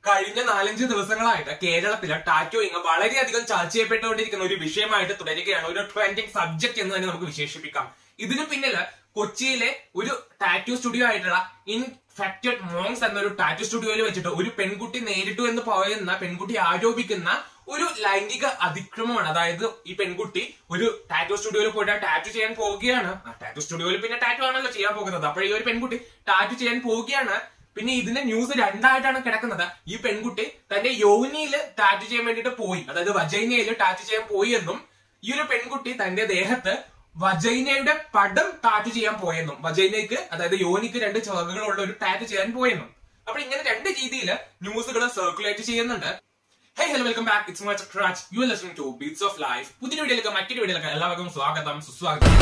കഴിഞ്ഞ നാലഞ്ച് ദിവസങ്ങളായിട്ട് കേരളത്തിലെ ടാറ്റോയിങ് വളരെയധികം ചർച്ച ചെയ്യപ്പെട്ടുകൊണ്ടിരിക്കുന്ന ഒരു വിഷയമായിട്ട് തുടരുകയാണ് ഒരു ട്രെൻഡിങ് സബ്ജക്ട് എന്ന് തന്നെ നമുക്ക് വിശേഷിപ്പിക്കാം ഇതിനു പിന്നില് കൊച്ചിയിലെ ഒരു ടാറ്റു സ്റ്റുഡിയോ ആയിട്ടുള്ള ഇൻഫെക്റ്റഡ് മോങ്സ് എന്നൊരു ടാറ്റു സ്റ്റുഡിയോയിൽ വെച്ചിട്ട് ഒരു പെൺകുട്ടി നേരിട്ടു എന്ന് പറയുന്ന പെൺകുട്ടി ആരോപിക്കുന്ന ഒരു ലൈംഗിക അതിക്രമമാണ് അതായത് ഈ പെൺകുട്ടി ഒരു ടാറ്റു സ്റ്റുഡിയോയിൽ പോയിട്ട് ടാറ്റു ചെയ്യാൻ പോവുകയാണ് ടാറ്റു സ്റ്റുഡിയോയിൽ പിന്നെ ടാറ്റു ആണല്ലോ ചെയ്യാൻ പോകുന്നത് അപ്പോൾ ഈ ഒരു പെൺകുട്ടി ടാറ്റു ചെയ്യാൻ പോവുകയാണ് പിന്നെ ഇതിന്റെ ന്യൂസ് രണ്ടായിട്ടാണ് കിടക്കുന്നത് ഈ പെൺകുട്ടി തന്റെ യോനിയിൽ ടാറ്റു ചെയ്യാൻ വേണ്ടിയിട്ട് പോയി അതായത് വജൈനയിൽ ടാറ്റു ചെയ്യാൻ പോയി എന്നും ഈ ഒരു പെൺകുട്ടി തന്റെ ദേഹത്ത് വജൈനയുടെ പടം ടാറ്റു ചെയ്യാൻ പോയെന്നും വജൈനയ്ക്ക് അതായത് യോനിക്ക് രണ്ട് ചിറകുകളുള്ള ഒരു ടാറ്റു ചെയ്യാൻ പോയെന്നും അപ്പൊ ഇങ്ങനെ രണ്ട് രീതിയിൽ ന്യൂസുകൾ സർക്കുലേറ്റ് ചെയ്യുന്നുണ്ട് hey hello welcome back it's my Chakraj you listening to beats of life പുതിയ വീഡിയോയിലേക്ക് മറ്റൊരു വീഡിയോയിലേക്ക് എല്ലാവർക്കും സ്വാഗതം സുസ്വാഗതം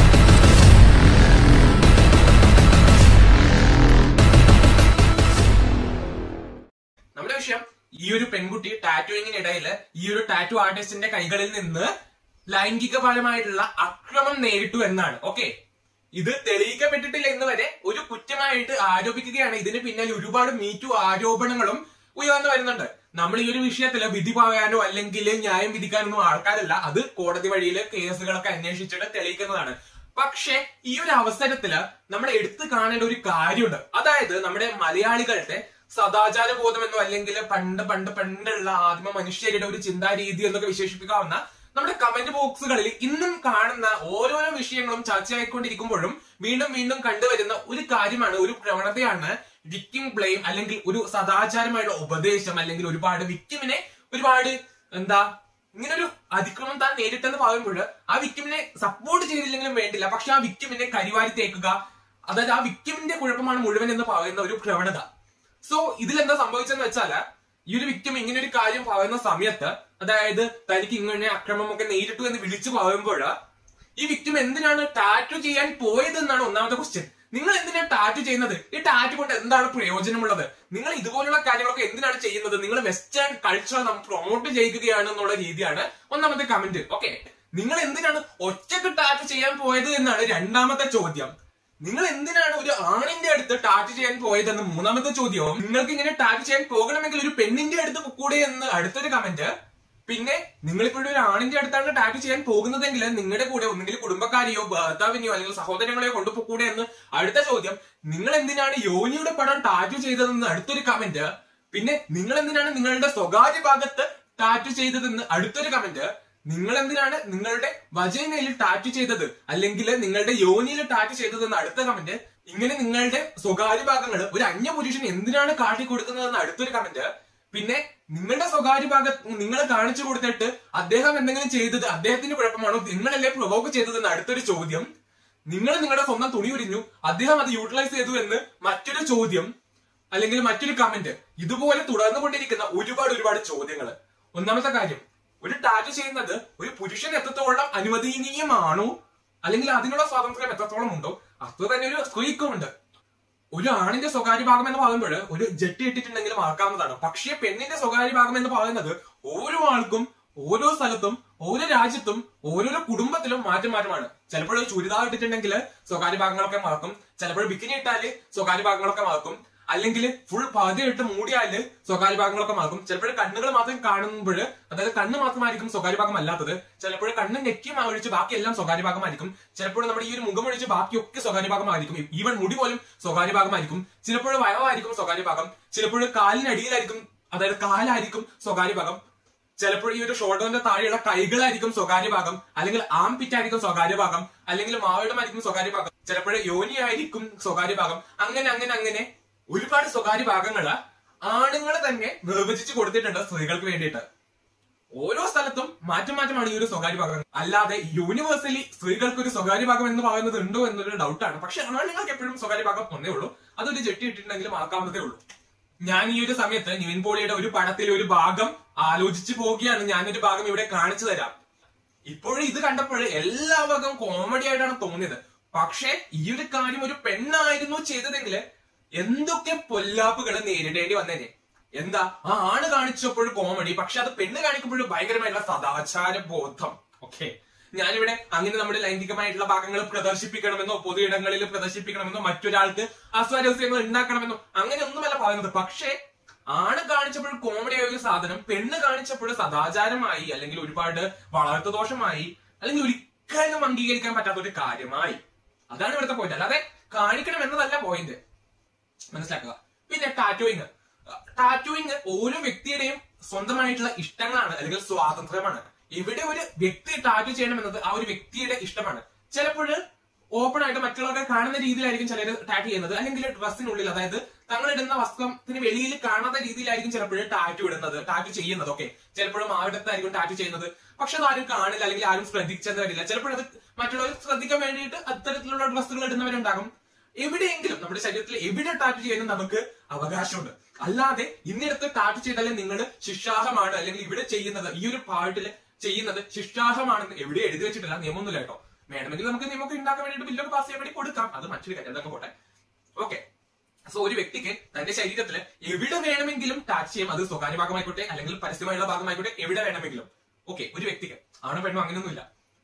നമ്മുടെ വിഷയം ഈ ഒരു പെൺകുട്ടി ടാറ്റുവിങ്ങിനിടയിൽ ഈ ഒരു ടാറ്റു ആർട്ടിസ്റ്റിന്റെ കൈകളിൽ നിന്ന് ലൈംഗികപരമായിട്ടുള്ള അക്രമം നേരിട്ടു എന്നാണ് ഓക്കെ ഇത് തെളിയിക്കപ്പെട്ടിട്ടില്ല എന്ന് വരെ ഒരു കുറ്റമായിട്ട് ആരോപിക്കുകയാണ് ഇതിന് പിന്നിൽ ഒരുപാട് മീറ്റു ആരോപണങ്ങളും ഉയർന്നു വരുന്നുണ്ട് നമ്മൾ ഈ ഒരു വിഷയത്തിൽ വിധി പറയാനോ അല്ലെങ്കിൽ ന്യായം വിധിക്കാനൊന്നും ആൾക്കാരല്ല അത് കോടതി വഴിയിൽ കേസുകളൊക്കെ അന്വേഷിച്ചിട്ട് തെളിയിക്കുന്നതാണ് പക്ഷെ ഈ ഒരു അവസരത്തില് നമ്മൾ എടുത്തു കാണേണ്ട ഒരു കാര്യമുണ്ട് അതായത് നമ്മുടെ മലയാളികളുടെ സദാചാര ബോധം എന്നോ അല്ലെങ്കിൽ പണ്ട് പണ്ട് പണ്ടുള്ള ആദിമ മനുഷ്യരുടെ ഒരു ചിന്താ രീതി എന്നൊക്കെ വിശേഷിപ്പിക്കാവുന്ന നമ്മുടെ കമന്റ് ബോക്സുകളിൽ ഇന്നും കാണുന്ന ഓരോരോ വിഷയങ്ങളും ചർച്ചയായിക്കൊണ്ടിരിക്കുമ്പോഴും വീണ്ടും വീണ്ടും കണ്ടുവരുന്ന ഒരു കാര്യമാണ് ഒരു പ്രവണതയാണ് വിക്ടിം ബ്ലെയിം അല്ലെങ്കിൽ ഒരു സദാചാരമായുള്ള ഉപദേശം അല്ലെങ്കിൽ ഒരുപാട് വിക്ടിമിനെ ഒരുപാട് എന്താ ഇങ്ങനെ ഒരു അതിക്രമം താൻ നേരിട്ടെന്ന് പറയുമ്പോൾ ആ വിക്ടിമിനെ സപ്പോർട്ട് ചെയ്തില്ലെങ്കിലും വേണ്ടില്ല പക്ഷെ ആ വിക്ടിമിനെ കരിവാരി തേക്കുക അതായത് ആ വിക്ടിമിന്റെ കുഴപ്പമാണ് മുഴുവൻ എന്ന് പറയുന്ന ഒരു പ്രവണത സോ ഇതിലെന്താ സംഭവിച്ചെന്ന് വെച്ചാല് ഈ ഒരു വിക്ടിം ഇങ്ങനെ ഒരു കാര്യം പറയുന്ന സമയത്ത് അതായത് തനിക്ക് ഇങ്ങനെ അക്രമമൊക്കെ നേരിട്ടു എന്ന് വിളിച്ചു പറയുമ്പോൾ ഈ വിക്ടിം എന്തിനാണ് ടാറ്റു ചെയ്യാൻ പോയതെന്നാണ് ഒന്നാമത്തെ ക്വസ്റ്റ്യൻ നിങ്ങൾ എന്തിനാണ് ടാറ്റു ചെയ്യുന്നത് ഈ ടാറ്റു കൊണ്ട് എന്താണ് പ്രയോജനമുള്ളത് നിങ്ങൾ ഇതുപോലുള്ള കാര്യങ്ങളൊക്കെ എന്തിനാണ് ചെയ്യുന്നത് നിങ്ങൾ വെസ്റ്റേൺ കൾച്ചർ നമ്മൾ പ്രൊമോട്ട് ചെയ്യുകയാണ് എന്നുള്ള രീതിയാണ് ഒന്നാമത്തെ കമന്റ് ഓക്കെ നിങ്ങൾ എന്തിനാണ് ഒറ്റക്ക് ടാറ്റു ചെയ്യാൻ പോയത് എന്നാണ് രണ്ടാമത്തെ ചോദ്യം നിങ്ങൾ എന്തിനാണ് ഒരു ആണിന്റെ അടുത്ത് ടാറ്റു ചെയ്യാൻ പോയതെന്ന് മൂന്നാമത്തെ ചോദ്യവും നിങ്ങൾക്ക് ഇങ്ങനെ ടാറ്റു ചെയ്യാൻ പോകണമെങ്കിൽ ഒരു പെണ്ണിന്റെ അടുത്ത് പൊക്കൂടെ എന്ന് അടുത്തൊരു കമന്റ് പിന്നെ നിങ്ങളിപ്പോഴും ഒരു ആണിന്റെ അടുത്താണ് ടാറ്റു ചെയ്യാൻ പോകുന്നതെങ്കിൽ നിങ്ങളുടെ കൂടെ ഒന്നുകിൽ കുടുംബക്കാരെയോ ഭർത്താവിനെയോ അല്ലെങ്കിൽ സഹോദരങ്ങളെയോ കൊണ്ടുപോകൂടെ എന്ന് അടുത്ത ചോദ്യം നിങ്ങൾ എന്തിനാണ് യോനിയുടെ പടം ടാറ്റു ചെയ്തതെന്ന് അടുത്തൊരു കമന്റ് പിന്നെ നിങ്ങൾ എന്തിനാണ് നിങ്ങളുടെ സ്വകാര്യ ഭാഗത്ത് ടാറ്റു ചെയ്തതെന്ന് അടുത്തൊരു കമന്റ് നിങ്ങൾ എന്തിനാണ് നിങ്ങളുടെ വജൈനയിൽ ടാറ്റു ചെയ്തത് അല്ലെങ്കിൽ നിങ്ങളുടെ യോനിയിൽ ടാറ്റു ചെയ്തതെന്ന് അടുത്ത കമന്റ് ഇങ്ങനെ നിങ്ങളുടെ സ്വകാര്യ ഭാഗങ്ങൾ ഒരു അന്യ പുരുഷൻ എന്തിനാണ് കാട്ടി കൊടുക്കുന്നതെന്ന് അടുത്തൊരു കമന്റ് പിന്നെ നിങ്ങളുടെ സ്വകാര്യ ഭാഗത്ത് നിങ്ങൾ കാണിച്ചു കൊടുത്തിട്ട് അദ്ദേഹം എന്തെങ്കിലും ചെയ്തത് അദ്ദേഹത്തിന്റെ കുഴപ്പമാണോ നിങ്ങളല്ലേ പ്രൊവോക്ക് ചെയ്തതെന്ന് അടുത്തൊരു ചോദ്യം നിങ്ങൾ നിങ്ങളുടെ സ്വന്തം തുണി ഉരിഞ്ഞു അദ്ദേഹം അത് യൂട്ടിലൈസ് ചെയ്തു എന്ന് മറ്റൊരു ചോദ്യം അല്ലെങ്കിൽ മറ്റൊരു കമന്റ് ഇതുപോലെ തുടർന്നുകൊണ്ടിരിക്കുന്ന ഒരുപാട് ഒരുപാട് ചോദ്യങ്ങൾ ഒന്നാമത്തെ കാര്യം ഒരു ടാറ്റു ചെയ്യുന്നത് ഒരു പുരുഷൻ എത്രത്തോളം അനുവദനീയമാണോ അല്ലെങ്കിൽ അതിനുള്ള സ്വാതന്ത്ര്യം എത്രത്തോളം ഉണ്ടോ അത്ര തന്നെ ഒരു സ്ത്രീക്കും ഉണ്ട് ഒരു ആണിന്റെ സ്വകാര്യ ഭാഗം എന്ന് പറയുമ്പോൾ ഒരു ജെട്ടി ഇട്ടിട്ടുണ്ടെങ്കിൽ മറക്കാവുന്നതാണ് പക്ഷേ പെണ്ണിന്റെ സ്വകാര്യ ഭാഗം എന്ന് പറയുന്നത് ഓരോ ആൾക്കും ഓരോ സ്ഥലത്തും ഓരോ രാജ്യത്തും ഓരോരോ കുടുംബത്തിലും മാറ്റം മാറ്റമാണ് ചിലപ്പോൾ ചുരിദാർ ഇട്ടിട്ടുണ്ടെങ്കിൽ സ്വകാര്യ ഭാഗങ്ങളൊക്കെ മറക്കും ചിലപ്പോൾ ബിക്കിനി ഇട്ടാല് സ്വകാര്യ ഭാഗങ്ങളൊക്കെ മറക്കും അല്ലെങ്കിൽ ഫുൾ പകുതിയിട്ട് മൂടിയാല് സ്വകാര്യ ഭാഗങ്ങളൊക്കെ മറക്കും ചിലപ്പോൾ കണ്ണുകൾ മാത്രം കാണുമ്പോൾ അതായത് കണ്ണ് മാത്രമായിരിക്കും സ്വകാര്യ ഭാഗം അല്ലാത്തത് ചിലപ്പോൾ കണ്ണ് നെക്കി ഒഴിച്ച് ബാക്കി എല്ലാം സ്വകാര്യ ഭാഗമായിരിക്കും ചിലപ്പോൾ നമ്മുടെ ഈ ഒരു മുഖം ഒഴിച്ച് ബാക്കിയൊക്കെ സ്വകാര്യ ഭാഗമായിരിക്കും ഈവൻ മുടി പോലും സ്വകാര്യ ഭാഗമായിരിക്കും ചിലപ്പോൾ വയവായിരിക്കും സ്വകാര്യ ഭാഗം ചിലപ്പോൾ കാലിനടിയിലായിരിക്കും അതായത് കാലായിരിക്കും സ്വകാര്യ ഭാഗം ചിലപ്പോൾ ഈ ഒരു ഷോൾഡറിന്റെ താഴെയുള്ള കൈകളായിരിക്കും സ്വകാര്യ ഭാഗം അല്ലെങ്കിൽ ആം പിറ്റ് ആയിരിക്കും സ്വകാര്യ ഭാഗം അല്ലെങ്കിൽ മാവിടമായിരിക്കും സ്വകാര്യ ഭാഗം ചിലപ്പോൾ യോനി ആയിരിക്കും സ്വകാര്യ ഭാഗം അങ്ങനെ അങ്ങനെ അങ്ങനെ ഒരുപാട് സ്വകാര്യ ഭാഗങ്ങള് ആണുങ്ങൾ തന്നെ നിർവചിച്ചു കൊടുത്തിട്ടുണ്ട് സ്ത്രീകൾക്ക് വേണ്ടിയിട്ട് ഓരോ സ്ഥലത്തും മാറ്റം മാറ്റമാണ് ഈ ഒരു സ്വകാര്യ ഭാഗം അല്ലാതെ യൂണിവേഴ്സലി സ്ത്രീകൾക്ക് ഒരു സ്വകാര്യ ഭാഗം എന്ന് പറയുന്നത് ഉണ്ടോ എന്നൊരു ഡൗട്ടാണ് പക്ഷെ ആണുങ്ങൾക്ക് എപ്പോഴും സ്വകാര്യ ഭാഗം ഒന്നേ ഉള്ളൂ അതൊരു ജെട്ടി ഇട്ടിട്ടുണ്ടെങ്കിൽ ആക്കാവുന്നതേ ഉള്ളൂ ഞാൻ ഈ ഒരു സമയത്ത് നിവിൻ പോളിയുടെ ഒരു പടത്തിലെ ഒരു ഭാഗം ആലോചിച്ചു പോവുകയാണ് ഞാനൊരു ഭാഗം ഇവിടെ കാണിച്ചു തരാം ഇപ്പോഴും ഇത് കണ്ടപ്പോൾ എല്ലാ ഭാഗം കോമഡി ആയിട്ടാണ് തോന്നിയത് പക്ഷെ ഈ ഒരു കാര്യം ഒരു പെണ്ണായിരുന്നു ചെയ്തതെങ്കിൽ എന്തൊക്കെ പൊല്ലാപ്പുകൾ നേരിടേണ്ടി വന്നേനെ എന്താ ആ ആണ് കാണിച്ചപ്പോഴും കോമഡി പക്ഷെ അത് പെണ്ണ് കാണിക്കുമ്പോഴും ഭയങ്കരമായിട്ടുള്ള സദാചാര ബോധം ഓക്കെ ഞാനിവിടെ അങ്ങനെ നമ്മുടെ ലൈംഗികമായിട്ടുള്ള ഭാഗങ്ങൾ പ്രദർശിപ്പിക്കണമെന്നോ പൊതു ഇടങ്ങളിൽ പ്രദർശിപ്പിക്കണമെന്നോ മറ്റൊരാൾക്ക് അസ്വാരസ്യങ്ങൾ ഉണ്ടാക്കണമെന്നോ അങ്ങനെ ഒന്നുമല്ല പറയുന്നത് പക്ഷേ ആണ് കാണിച്ചപ്പോൾ കോമഡി ആയ ഒരു സാധനം പെണ്ണ് കാണിച്ചപ്പോൾ സദാചാരമായി അല്ലെങ്കിൽ ഒരുപാട് വളർത്തു ദോഷമായി അല്ലെങ്കിൽ ഒരിക്കലും അംഗീകരിക്കാൻ പറ്റാത്ത ഒരു കാര്യമായി അതാണ് ഇവിടുത്തെ പോയിന്റ് അല്ലാതെ കാണിക്കണം എന്നതല്ല പോയിന്റ് മനസ്സിലാക്കുക പിന്നെ ടാറ്റോയിങ് ടാറ്റോയിങ് ഓരോ വ്യക്തിയുടെയും സ്വന്തമായിട്ടുള്ള ഇഷ്ടങ്ങളാണ് അല്ലെങ്കിൽ സ്വാതന്ത്ര്യമാണ് ഇവിടെ ഒരു വ്യക്തി ടാറ്റു ചെയ്യണമെന്നത് ആ ഒരു വ്യക്തിയുടെ ഇഷ്ടമാണ് ചിലപ്പോൾ ഓപ്പൺ ആയിട്ട് മറ്റുള്ളവരെ കാണുന്ന രീതിയിലായിരിക്കും ചിലർ ടാറ്റു ചെയ്യുന്നത് അല്ലെങ്കിൽ ഡ്രസ്സിനുള്ളിൽ അതായത് തങ്ങൾ ഇടുന്ന വസ്ത്രത്തിന് വെളിയിൽ കാണാത്ത രീതിയിലായിരിക്കും ചിലപ്പോൾ ടാറ്റു ഇടുന്നത് ടാറ്റു ചെയ്യുന്നത് ഓക്കെ ചിലപ്പോഴും ആയിടത്തായിരിക്കും ടാറ്റു ചെയ്യുന്നത് പക്ഷെ അത് ആരും കാണില്ല അല്ലെങ്കിൽ ആരും ശ്രദ്ധിച്ചെന്ന് വരില്ല ചിലപ്പോൾ അത് മറ്റുള്ളവർ ശ്രദ്ധിക്കാൻ വേണ്ടിയിട്ട് അത്തരത്തിലുള്ള ഡ്രസ്സുകൾ ഇടുന്നവരുണ്ടാകും എവിടെയെങ്കിലും നമ്മുടെ ശരീരത്തിൽ എവിടെ ടാറ്റു ചെയ്യാനും നമുക്ക് അവകാശമുണ്ട് അല്ലാതെ ഇന്നിടത്ത് ടാറ്റു ചെയ്താലേ നിങ്ങൾ ശിക്ഷാർഹമാണ് അല്ലെങ്കിൽ ഇവിടെ ചെയ്യുന്നത് ഈ ഒരു പാർട്ടില് ചെയ്യുന്നത് ശിക്ഷാർഹമാണെന്ന് എവിടെ എഴുതി വെച്ചിട്ടില്ല നിയമമൊന്നുമില്ല കേട്ടോ വേണമെങ്കിൽ നമുക്ക് നിയമമൊക്കെ ഉണ്ടാക്കാൻ വേണ്ടിയിട്ട് ബില്ലൊക്കെ പാസ് ചെയ്യാൻ വേണ്ടി കൊടുക്കാം അത് മറ്റൊരു കാര്യം അതൊക്കെ പോട്ടെ ഓക്കെ സോ ഒരു വ്യക്തിക്ക് തന്റെ ശരീരത്തിൽ എവിടെ വേണമെങ്കിലും ടാച്ച് ചെയ്യാം അത് സ്വകാര്യ ഭാഗമായിക്കോട്ടെ അല്ലെങ്കിൽ പരസ്യമായുള്ള ഭാഗമായിക്കോട്ടെ എവിടെ വേണമെങ്കിലും ഓക്കെ ഒരു വ്യക്തിക്ക് ആണോ പെണ്ണോ അങ്ങനെയൊന്നുമില്ല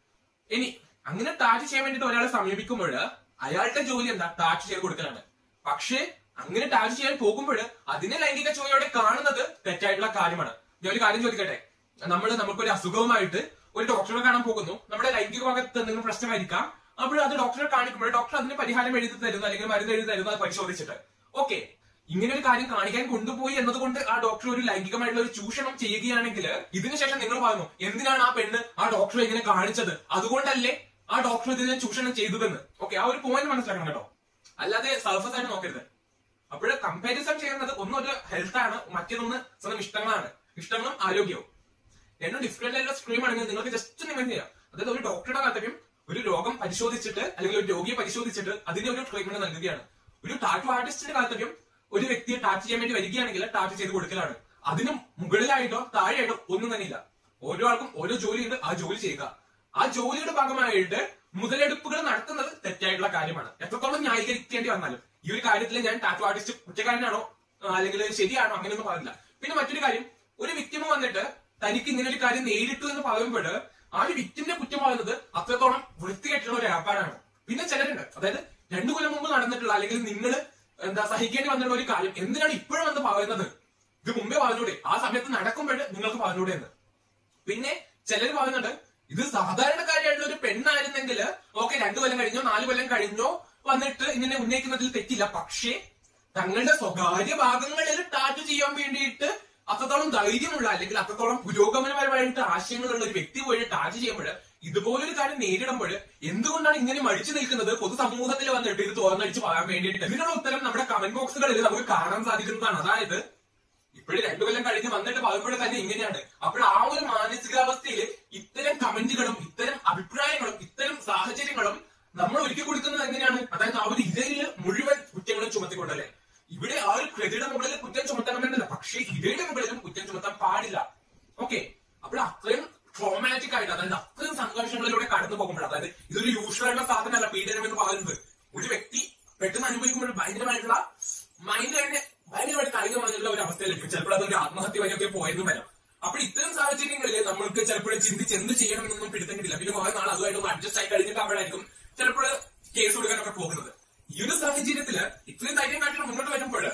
ഇനി അങ്ങനെ ടാച്ച് ചെയ്യാൻ വേണ്ടിട്ട് ഒരാളെ സമീപിക്കുമ്പോൾ അയാളുടെ ജോലി എന്താ ടാച്ച് ചെയ്ത് കൊടുക്കലാണ് പക്ഷേ അങ്ങനെ ടാച്ച് ചെയ്യാൻ പോകുമ്പോൾ അതിനെ ലൈംഗിക ചോയോടെ കാണുന്നത് തെറ്റായിട്ടുള്ള കാര്യമാണ് ഞാൻ ഒരു കാര്യം ചോദിക്കട്ടെ നമ്മൾ നമുക്കൊരു അസുഖവുമായിട്ട് ഒരു ഡോക്ടറെ കാണാൻ പോകുന്നു നമ്മുടെ ലൈംഗിക ഭാഗത്ത് എന്തെങ്കിലും പ്രശ്നമായിരിക്കാം അപ്പോൾ അത് ഡോക്ടറെ കാണിക്കുമ്പോൾ ഡോക്ടർ അതിന് പരിഹാരം എഴുതി തരുന്നു അല്ലെങ്കിൽ മരുന്ന് എഴുതി തരുന്നു അത് പരിശോധിച്ചിട്ട് ഓക്കെ ഇങ്ങനെ ഒരു കാര്യം കാണിക്കാൻ കൊണ്ടുപോയി എന്നതുകൊണ്ട് ആ ഡോക്ടർ ഒരു ലൈംഗികമായിട്ടുള്ള ഒരു ചൂഷണം ചെയ്യുകയാണെങ്കിൽ ഇതിനുശേഷം നിങ്ങൾ പറയുന്നു എന്തിനാണ് ആ പെണ്ണ് ആ ഡോക്ടറെ ഇങ്ങനെ കാണിച്ചത് അതുകൊണ്ടല്ലേ ആ ഡോക്ടർ ഇതിനെ ചൂഷണം ചെയ്തതെന്ന് ഓക്കെ ആ ഒരു പോയിന്റ് മനസ്സിലാക്കണം കേട്ടോ അല്ലാതെ സർഫസ് ആയിട്ട് നോക്കരുത് അപ്പോൾ കമ്പാരിസൺ ചെയ്യുന്നത് ഒന്നൊരു ഹെൽത്ത് ആണ് മറ്റേതൊന്ന് സ്വന്തം ഇഷ്ടങ്ങളാണ് ഇഷ്ടങ്ങളും ആരോഗ്യവും രണ്ടും ഡിഫറെന്റ് ആയിട്ടുള്ള സ്ട്രീം ആണെങ്കിൽ നിങ്ങൾക്ക് ജസ്റ്റ് നിങ്ങൾ ചെയ്യാം അതായത് ഒരു ഡോക്ടറുടെ കർത്തവ്യം ഒരു രോഗം പരിശോധിച്ചിട്ട് അല്ലെങ്കിൽ ഒരു രോഗിയെ പരിശോധിച്ചിട്ട് അതിന് ഒരു ട്രീറ്റ്മെന്റ് നൽകുകയാണ് ഒരു ടാറ്റു ആർട്ടിസ്റ്റിന്റെ കർത്തവ്യം ഒരു വ്യക്തിയെ ടാറ്റു ചെയ്യാൻ വേണ്ടി വരികയാണെങ്കിൽ ടാറ്റു ചെയ്ത് കൊടുക്കലാണ് അതിന് മുകളിലായിട്ടോ താഴെയായിട്ടോ ഒന്നും തന്നെ ഇല്ല ഓരോ ആൾക്കും ഓരോ ജോലിയുണ്ട് ആ ജോലി ചെയ്യുക ആ ജോലിയുടെ ഭാഗമായിട്ട് മുതലെടുപ്പുകൾ നടത്തുന്നത് തെറ്റായിട്ടുള്ള കാര്യമാണ് എത്രത്തോളം ന്യായീകരിക്കേണ്ടി വന്നാലും ഈ ഒരു കാര്യത്തിൽ ഞാൻ ടാറ്റു ആർട്ടിസ്റ്റ് കുറ്റക്കാരനാണോ ആ, അല്ലെങ്കിൽ ശരിയാണോ അങ്ങനെയൊന്നും പറഞ്ഞില്ല പിന്നെ മറ്റൊരു കാര്യം ഒരു വിക്ടിമ വന്നിട്ട് തനിക്ക് ഇങ്ങനെ ഒരു കാര്യം നേരിട്ടു എന്ന് പറയുമ്പോൾ ആ ഒരു വിക്ടിമിനെ കുറ്റം പറയുന്നത് അത്രത്തോളം വൃത്തികെട്ടുള്ള ഒരു ഏർപ്പാടാണ് പിന്നെ ചിലരുണ്ട് അതായത് രണ്ടു കൊല്ലം മുമ്പ് നടന്നിട്ടുള്ള അല്ലെങ്കിൽ നിങ്ങൾ എന്താ സഹിക്കേണ്ടി വന്നിട്ടുള്ള ഒരു കാര്യം എന്തിനാണ് ഇപ്പോഴും വന്ന് പറയുന്നത് ഇത് മുമ്പേ പറഞ്ഞൂടെ ആ സമയത്ത് നടക്കുമ്പോൾ നിങ്ങൾക്ക് പറഞ്ഞൂടെ എന്ന് പിന്നെ ചിലർ പറയുന്നുണ്ട് ഇത് സാധാരണക്കാരിയായിട്ടുള്ള ഒരു പെണ്ണായിരുന്നെങ്കിൽ ഓക്കെ രണ്ടു കൊല്ലം കഴിഞ്ഞോ നാല് കൊല്ലം കഴിഞ്ഞോ വന്നിട്ട് ഇങ്ങനെ ഉന്നയിക്കുന്നതിൽ തെറ്റില്ല പക്ഷേ തങ്ങളുടെ സ്വകാര്യ ഭാഗങ്ങളിൽ ടാറ്റു ചെയ്യാൻ വേണ്ടിയിട്ട് അത്രത്തോളം ധൈര്യമുള്ള അല്ലെങ്കിൽ അത്രത്തോളം പുരോഗമനപരമായിട്ട് ആശയങ്ങളുള്ള ഒരു വ്യക്തി പോയി ടാറ്റു ചെയ്യുമ്പോൾ ഇതുപോലൊരു കാര്യം നേരിടുമ്പോൾ എന്തുകൊണ്ടാണ് ഇങ്ങനെ മടിച്ചു നിൽക്കുന്നത് പൊതുസമൂഹത്തിൽ വന്നിട്ട് ഇത് തുറന്നടിച്ച് പറയാൻ വേണ്ടിയിട്ട് ഇതിനുള്ള ഉത്തരം നമ്മുടെ കമന്റ് ബോക്സുകളിൽ നമുക്ക് കാണാൻ സാധിക്കുന്നതാണ് അതായത് ഇപ്പോഴും രണ്ടു കൊല്ലം കഴിഞ്ഞ് വന്നിട്ട് പറയുമ്പോഴും തന്നെ ഇങ്ങനെയാണ് അപ്പോൾ ആ ഒരു മാനസികാവസ്ഥയിൽ ഇത്തരം കമന്റുകളും ഇത്തരം അഭിപ്രായങ്ങളും ഇത്തരം സാഹചര്യങ്ങളും നമ്മൾ ഒരുക്കി കൊടുക്കുന്നത് എങ്ങനെയാണ് അതായത് ആ ഒരു ഇരയിൽ മുഴുവൻ കുറ്റങ്ങളും ചുമത്തിക്കൊണ്ടല്ലേ ഇവിടെ ആ ഒരു കൃതിയുടെ മുകളിൽ കുറ്റം ചുമത്തണമെന്നല്ല പക്ഷേ ഇരയുടെ മുകളിലും കുറ്റം ചുമത്താൻ പാടില്ല ഓക്കെ അപ്പോൾ അത്രയും ട്രോമാറ്റിക് ആയിട്ട് അതായത് അത്രയും സംഘർഷങ്ങളിലൂടെ കടന്നു പോകുമ്പോൾ അതായത് ഇതൊരു യൂഷ്വൽ ആയിട്ടുള്ള സാധനമല്ല പീഡനം എന്ന് പറയുന്നത് ഒരു വ്യക്തി പെട്ടെന്ന് അനുഭവിക്കുമ്പോൾ ഭയങ്കരമായിട്ടുള്ള മൈൻഡ് തന്നെ ഭയങ്കരമായിട്ട് കളികൾ വന്നിട്ടുള്ള ഒരു അവസ്ഥയിലേക്ക് ചിലപ്പോൾ അതൊരു ആത്മഹത്യ വരെയൊക്കെ പോയെന്നും വരാം അപ്പോൾ ഇത്തരം സാഹചര്യങ്ങളിൽ നമ്മൾക്ക് ചിലപ്പോൾ ചിന്തിച്ച് എന്ത് ചെയ്യണമെന്നൊന്നും പിടുത്തം കിട്ടില്ല പിന്നെ കുറെ നാൾ അതുമായിട്ടൊന്ന് അഡ്ജസ്റ്റ് ആയി കഴിഞ്ഞിട്ട് അപ്പോഴായിരിക്കും ചിലപ്പോൾ കേസ് കൊടുക്കാനൊക്കെ പോകുന്നത് ഈ ഒരു സാഹചര്യത്തിൽ ഇത്രയും ധൈര്യം കാട്ടിട്ട് മുന്നോട്ട് വരുമ്പോൾ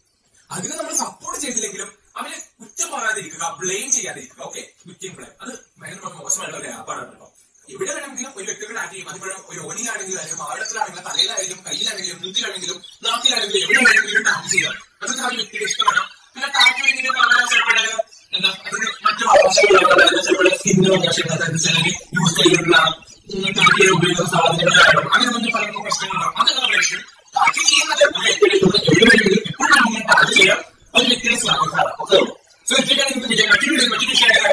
അതിനെ നമ്മൾ സപ്പോർട്ട് ചെയ്തില്ലെങ്കിലും അവനെ കുറ്റം പറയാതിരിക്കുക ബ്ലെയിം ചെയ്യാതിരിക്കുക ഓക്കെ വിക്ടിം ബ്ലെയിം അത് ഭയങ്കര മോശമായിട്ടുള്ള ഒരു ആപ്പാണ് കേട്ടോ എവിടെ വേണമെങ്കിലും ഒരു വ്യക്തികൾ ആറ്റ് ചെയ്യും അതിപ്പോഴും ഒരു ഓനിലാണെങ്കിലും അല്ലെങ്കിൽ മാടത്തിലാണെങ്കിലും തലയിലാണെങ്കിലും കയ്യിലാണെങ്കിലും മുതിലാണെങ്കിലും നാക്കിലാണെങ്കിലും എവിടെ വേണമെങ്കിലും ടാപ്പ് ചെയ്യാം അതൊക്കെ ആ ഒരു വ്യക്തിയുടെ ഇഷ്ടമാണ് പിന്നെ ടാപ്പ് ഇങ്ങനെ പറഞ്ഞാൽ ചിലപ്പോൾ എന്താ അതിന് മറ്റു അവകാശങ്ങളുണ്ട് ചിലപ്പോൾ സ്കിന്നിന് അവകാശങ്ങൾ അതായത് ചിലര് യൂസ് ചെയ്യുന്ന ടാപ്പ് ചെയ്യാൻ ഉപയോഗിക്കുന്ന സാധനങ്ങളായിട്ടും അങ്ങനെ മറ്റു പല പ്രശ്നങ്ങളുണ്ടാവും അതൊക്കെ നമ്മുടെ ലക്ഷ്യം ടാപ്പ് ചെയ്യുന്നത് ഒരു വ്യക്തിയുടെ കൂടെ എവിടെ വേണമെങ്കിലും എപ്പോഴും ടാപ്പ് ചെയ്യാം ഒരു വ്യക്തിയുടെ സ്വാഗതമാണ് ഓക്കെ സോ ഇത്രയൊക്കെയാണ് ഇന്നത്തെ വീഡിയോ മറ്റൊരു വീഡിയോ മറ്റൊരു വിഷയമായിട്ട്